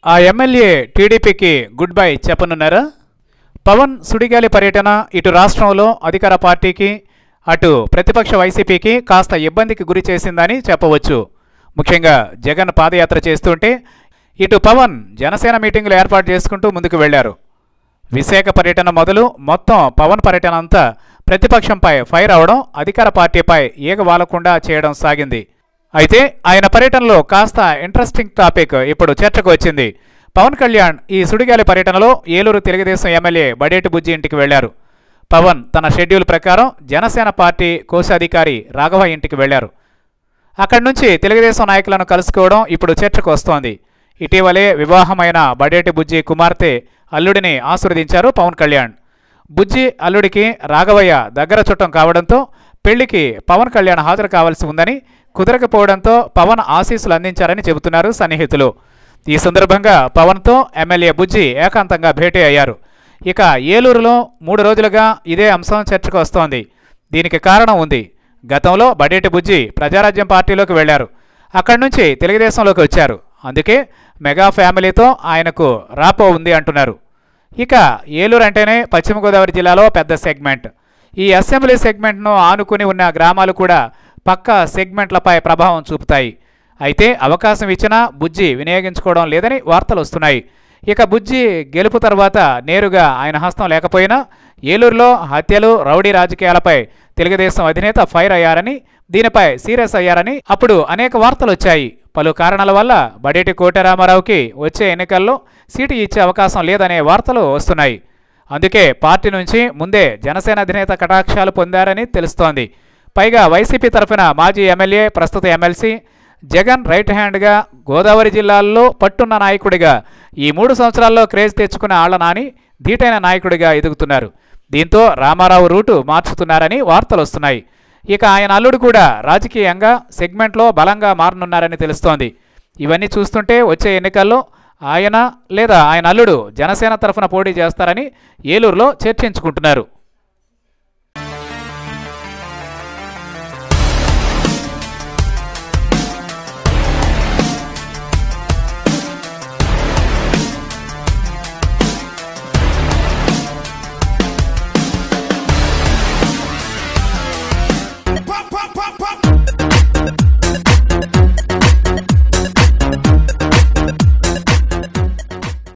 ఆ ఎమ్మెల్యే టీడీపీకి good bye చెప్పనున్నారా పవన్ సుడిగాలి పర్యటన ఇటు రాష్ట్రంలో అధికార పార్టీకి అటు ప్రతిపక్ష వైసీపీకి కాస్త ఇబ్బందికి గురి చేసిందని చెప్పవచ్చు ముఖ్యంగా జగన్ పాదయాత్ర చేస్తుంటే ఇటు పవన్ జనసేన మీటింగులు ఏర్పాటు చేసుకుంటూ ముందుకు వెళ్లారు విశాఖ పర్యటన మొదలు మొత్తం పవన్ పర్యటన అంతా ప్రతిపక్షంపై ఫైర్ అవడం అధికార పార్టీపై ఈగ వాలకుండా చేయడం సాగింది అయితే ఆయన పర్యటనలో కాస్త ఇంట్రెస్టింగ్ టాపిక్ ఇప్పుడు చర్చకు వచ్చింది పవన్ కళ్యాణ్ ఈ సుడిగాలి పర్యటనలో ఏలూరు తెలుగుదేశం ఎమ్మెల్యే బడేటి బుజ్జి ఇంటికి వెళ్లారు పవన్ తన షెడ్యూల్ ప్రకారం జనసేన పార్టీ కోశాధికారి రాఘవ ఇంటికి వెళ్లారు అక్కడి నుంచి తెలుగుదేశం నాయకులను కలుసుకోవడం ఇప్పుడు చర్చకు వస్తోంది ఇటీవలే వివాహమైన బడేటి బుజ్జి కుమార్తె అల్లుడిని ఆశీర్వదించారు పవన్ కళ్యాణ్ బుజ్జి అల్లుడికి రాఘవయ్య దగ్గర చుట్టం కావడంతో పెళ్లికి పవన్ కళ్యాణ్ హాజరు కావాల్సి ఉందని కుదరకపోవడంతో పవన్ ఆశీస్సులు అందించారని చెబుతున్నారు సన్నిహితులు ఈ సందర్భంగా పవన్తో ఎమ్మెల్యే బుజ్జి ఏకాంతంగా భేటీ అయ్యారు ఇక ఏలూరులో మూడు రోజులుగా ఇదే అంశం చర్చకు వస్తోంది దీనికి కారణం ఉంది గతంలో బడేటి బుజ్జి ప్రజారాజ్యం పార్టీలోకి వెళ్లారు అక్కడి నుంచి తెలుగుదేశంలోకి వచ్చారు అందుకే మెగా ఫ్యామిలీతో ఆయనకు రాపో ఉంది అంటున్నారు ఇక ఏలూరు అంటేనే పశ్చిమ గోదావరి జిల్లాలో పెద్ద సెగ్మెంట్ ఈ అసెంబ్లీ సెగ్మెంట్ను ఆనుకుని ఉన్న గ్రామాలు కూడా పక్క సెగ్మెంట్లపై ప్రభావం చూపుతాయి అయితే అవకాశం ఇచ్చినా బుజ్జి వినియోగించుకోవడం లేదని వార్తలు వస్తున్నాయి ఇక బుజ్జి గెలుపు తర్వాత నేరుగా ఆయన హస్తం లేకపోయినా ఏలూరులో హత్యలు రౌడీ రాజకీయాలపై తెలుగుదేశం అధినేత ఫైర్ అయ్యారని దీనిపై సీరియస్ అయ్యారని అప్పుడు అనేక వార్తలు వచ్చాయి పలు కారణాల వల్ల బడేటి కోటరామారావుకి వచ్చే ఎన్నికల్లో సీటు ఇచ్చే అవకాశం లేదనే వార్తలు వస్తున్నాయి అందుకే పార్టీ నుంచి ముందే జనసేన అధినేత కటాక్షాలు పొందారని తెలుస్తోంది పైగా వైసీపీ తరఫున మాజీ ఎమ్మెల్యే ప్రస్తుత ఎమ్మెల్సీ జగన్ రైట్ హ్యాండ్గా గోదావరి జిల్లాల్లో పట్టున్న నాయకుడిగా ఈ మూడు సంవత్సరాల్లో క్రేజ్ తెచ్చుకున్న ఆళ్ల నాని ధీటైన నాయకుడిగా ఎదుగుతున్నారు దీంతో రామారావు రూటు మార్చుతున్నారని వార్తలు వస్తున్నాయి ఇక ఆయన అల్లుడు కూడా రాజకీయంగా సెగ్మెంట్లో బలంగా మారనున్నారని తెలుస్తోంది ఇవన్నీ చూస్తుంటే వచ్చే ఎన్నికల్లో ఆయన లేదా ఆయన అల్లుడు జనసేన తరఫున పోటీ చేస్తారని ఏలూరులో చర్చించుకుంటున్నారు